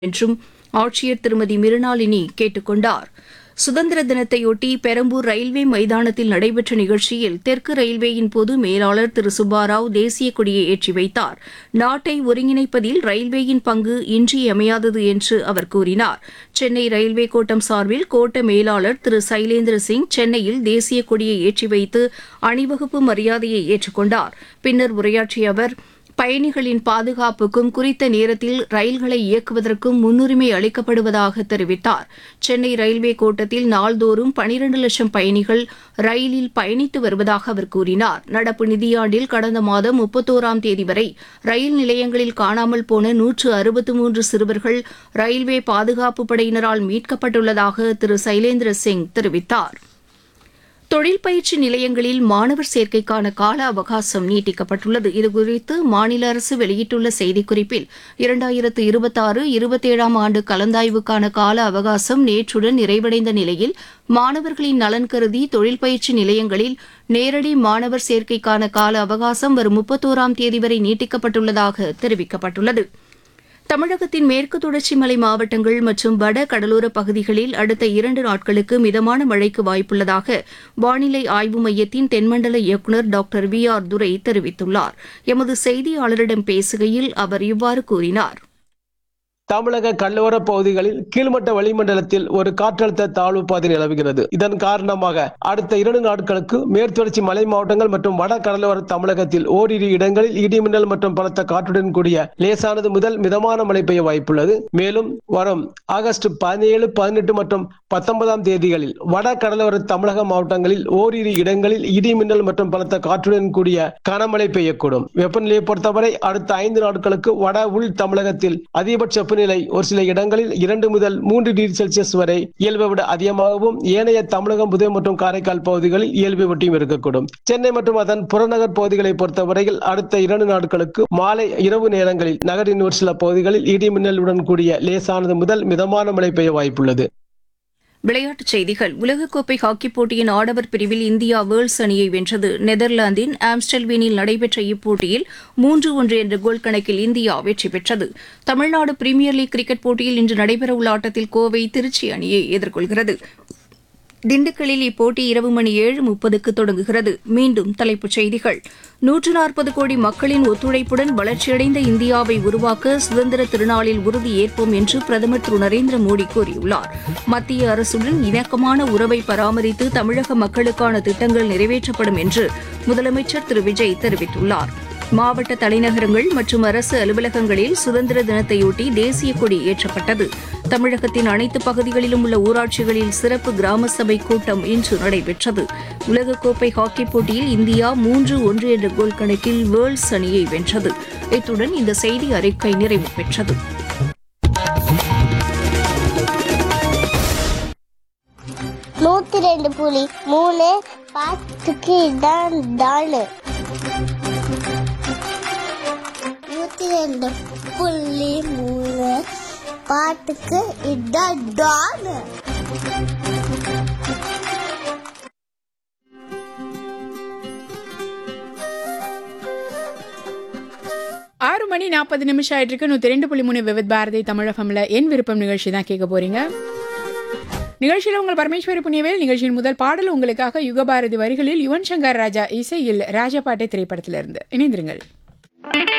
என்றும் ஆட்சியர் திருமதி மிருணாளினி கேட்டுக் கொண்டார் சுதந்திர தினத்தையொட்டி பெரம்பூர் ரயில்வே மைதானத்தில் நடைபெற்ற நிகழ்ச்சியில் தெற்கு ரயில்வேயின் பொது மேலாளர் திரு சுப்பாராவ் தேசிய கொடியை ஏற்றி வைத்தார் நாட்டை ஒருங்கிணைப்பதில் ரயில்வேயின் பங்கு இன்றியமையாதது என்று அவர் கூறினார் சென்னை ரயில்வே கோட்டம் சார்பில் கோட்ட மேலாளர் திரு சைலேந்திர சிங் சென்னையில் தேசிய கொடியை ஏற்றி வைத்து அணிவகுப்பு மரியாதையை ஏற்றுக்கொண்டார் பின்னர் உரையாற்றிய அவர் பயணிகளின் பாதுகாப்புக்கும் குறித்த நேரத்தில் ரயில்களை இயக்குவதற்கும் முன்னுரிமை அளிக்கப்படுவதாக தெரிவித்தார் சென்னை ரயில்வே கோட்டத்தில் நாள்தோறும் பனிரண்டு லட்சம் பயணிகள் ரயிலில் பயணித்து வருவதாக அவர் கூறினார் நடப்பு நிதியாண்டில் கடந்த மாதம் முப்பத்தோராம் தேதி வரை ரயில் நிலையங்களில் காணாமல் போன நூற்று அறுபத்து மூன்று சிறுவர்கள் ரயில்வே பாதுகாப்பு படையினரால் மீட்கப்பட்டுள்ளதாக திரு சைலேந்திர சிங் தெரிவித்தார் தொழில் பயிற்சி நிலையங்களில் மாணவர் சேர்க்கைக்கான கால அவகாசம் நீட்டிக்கப்பட்டுள்ளது இதுகுறித்து மாநில அரசு வெளியிட்டுள்ள செய்திக்குறிப்பில் இரண்டாயிரத்து இருபத்தாறு இருபத்தேழாம் ஆண்டு கலந்தாய்வுக்கான கால அவகாசம் நேற்றுடன் நிறைவடைந்த நிலையில் மாணவர்களின் நலன் கருதி தொழில் பயிற்சி நிலையங்களில் நேரடி மாணவர் சேர்க்கைக்கான கால அவகாசம் வரும் முப்பத்தோராம் தேதி வரை நீட்டிக்கப்பட்டுள்ளதாக தெரிவிக்கப்பட்டுள்ளது தமிழகத்தின் மேற்கு தொடர்ச்சி மலை மாவட்டங்கள் மற்றும் வட கடலோர பகுதிகளில் அடுத்த இரண்டு நாட்களுக்கு மிதமான மழைக்கு வாய்ப்புள்ளதாக வானிலை ஆய்வு மையத்தின் தென்மண்டல இயக்குநர் டாக்டர் வி ஆர் துரை தெரிவித்துள்ளார் எமது செய்தியாளரிடம் பேசுகையில் அவர் இவ்வாறு கூறினார் தமிழக கடலோர பகுதிகளில் கீழ்மட்ட வளிமண்டலத்தில் ஒரு காற்றழுத்த தாழ்வு பாதை நிலவுகிறது இதன் காரணமாக அடுத்த இரண்டு நாட்களுக்கு மேற்தொடர்ச்சி மலை மாவட்டங்கள் மற்றும் வட கடலோர தமிழகத்தில் ஓரிரு இடங்களில் இடிமின்னல் மற்றும் பலத்த காற்றுடன் கூடிய லேசானது முதல் மிதமான மழை பெய்ய வாய்ப்புள்ளது மேலும் வரும் ஆகஸ்ட் பதினேழு பதினெட்டு மற்றும் பத்தொன்பதாம் தேதிகளில் வட கடலோர தமிழக மாவட்டங்களில் ஓரிரு இடங்களில் இடிமின்னல் மற்றும் பலத்த காற்றுடன் கூடிய கனமழை பெய்யக்கூடும் வெப்பநிலையை பொறுத்தவரை அடுத்த ஐந்து நாட்களுக்கு வட உள் தமிழகத்தில் அதிகபட்ச வெப்பநிலை ஒரு சில இடங்களில் இரண்டு முதல் மூன்று டிகிரி செல்சியஸ் வரை இயல்பை விட அதிகமாகவும் ஏனைய தமிழகம் புதுவை மற்றும் காரைக்கால் பகுதிகளில் இயல்பை ஒட்டியும் இருக்கக்கூடும் சென்னை மற்றும் அதன் புறநகர் பகுதிகளை பொறுத்தவரையில் அடுத்த இரண்டு நாட்களுக்கு மாலை இரவு நேரங்களில் நகரின் ஒரு சில பகுதிகளில் இடி மின்னலுடன் கூடிய லேசானது முதல் மிதமான மழை பெய்ய வாய்ப்புள்ளது விளையாட்டுச் செய்திகள் உலகக்கோப்பை ஹாக்கிப் போட்டியின் ஆடவர் பிரிவில் இந்தியா வேர்ல்ஸ் அணியை வென்றது நெதர்லாந்தின் ஆம்ஸ்டல்வீனில் நடைபெற்ற இப்போட்டியில் மூன்று ஒன்று என்ற கோல் கணக்கில் இந்தியா வெற்றி பெற்றது தமிழ்நாடு பிரீமியர் லீக் கிரிக்கெட் போட்டியில் இன்று நடைபெறவுள்ள ஆட்டத்தில் கோவை திருச்சி அணியை எதிர்கொள்கிறது திண்டுக்கல்லில் இப்போட்டி இரவு மணி ஏழு முப்பதுக்கு தொடங்குகிறது மீண்டும் தலைப்புச் செய்திகள் நூற்று நாற்பது கோடி மக்களின் ஒத்துழைப்புடன் வளர்ச்சியடைந்த இந்தியாவை உருவாக்க சுதந்திர திருநாளில் உறுதி ஏற்போம் என்று பிரதமர் திரு நரேந்திர மோடி கூறியுள்ளார் மத்திய அரசுடன் இணக்கமான உறவை பராமரித்து தமிழக மக்களுக்கான திட்டங்கள் நிறைவேற்றப்படும் என்று முதலமைச்சர் திரு விஜய் தெரிவித்துள்ளார் மாவட்ட தலைநகரங்கள் மற்றும் அரசு அலுவலகங்களில் சுதந்திர தினத்தையொட்டி தேசிய கொடி ஏற்றப்பட்டது தமிழகத்தின் அனைத்து பகுதிகளிலும் உள்ள ஊராட்சிகளில் சிறப்பு கிராம சபை கூட்டம் இன்று நடைபெற்றது உலகக்கோப்பை ஹாக்கிப் போட்டியில் இந்தியா மூன்று ஒன்று என்ற கோல் கணக்கில் வேர்ல்ஸ் அணியை வென்றது இத்துடன் இந்த செய்தி அறிக்கை நிறைவு பெற்றது நூத்தி ரெண்டு புலி மூணு பாத்துக்கு இதான் தானு நூத்தி ரெண்டு புள்ளி மூணு பாட்டுக்கு இதான் டானு ஆறு மணி நாற்பது நிமிஷம் ஆயிட்டு இருக்கு நூற்றி ரெண்டு புள்ளி மூணு விவித் பாரதி தமிழகம்ல என் விருப்பம் நிகழ்ச்சி தான் கேட்க போறீங்க நிகழ்ச்சியில் உங்கள் பரமேஸ்வரி புண்ணியவேல் நிகழ்ச்சியின் முதல் பாடல் உங்களுக்காக யுகபாரதி வரிகளில் யுவன் சங்கர் ராஜா இசையில் ராஜபாட்டை திரைப்படத்திலிருந்து இணைந்திருங்கள்